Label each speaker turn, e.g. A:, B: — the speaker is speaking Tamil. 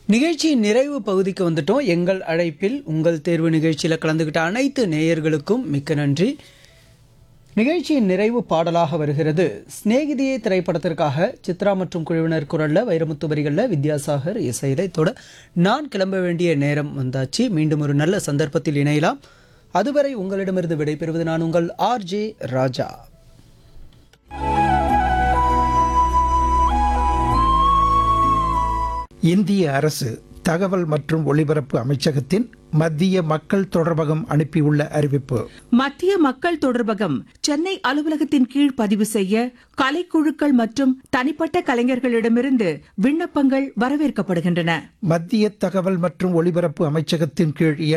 A: நிகழ்ச்சியின் நிறைவு பகுதிக்கு வந்துட்டோம் எங்கள் அழைப்பில் உங்கள் தேர்வு நிகழ்ச்சியில் கலந்துக்கிட்ட அனைத்து நேயர்களுக்கும் மிக்க நன்றி நிகழ்ச்சியின் நிறைவு பாடலாக வருகிறது சிநேகிதியே திரைப்படத்திற்காக சித்ரா மற்றும் குழுவினர் குரல்ல வைரமுத்து வரிகளில் வித்யாசாகர் இசையில இதோட நான் கிளம்ப வேண்டிய நேரம் வந்தாச்சு மீண்டும் ஒரு நல்ல சந்தர்ப்பத்தில் இணையலாம் அதுவரை உங்களிடமிருந்து விடைபெறுவது நான் உங்கள் ஆர்ஜே ராஜா
B: இந்திய அரசு தகவல் மற்றும் ஒலிபரப்பு அமைச்சகத்தின் மத்திய மக்கள் தொடர்பகம் அனுப்பியுள்ள அறிவிப்பு
C: மத்திய மக்கள் தொடர்பகம் சென்னை அலுவலகத்தின் கீழ் பதிவு செய்ய கலைக்குழுக்கள் மற்றும் தனிப்பட்ட கலைஞர்களிடமிருந்து விண்ணப்பங்கள் வரவேற்கப்படுகின்றன
B: மத்திய தகவல் மற்றும் ஒலிபரப்பு அமைச்சகத்தின் கீழ்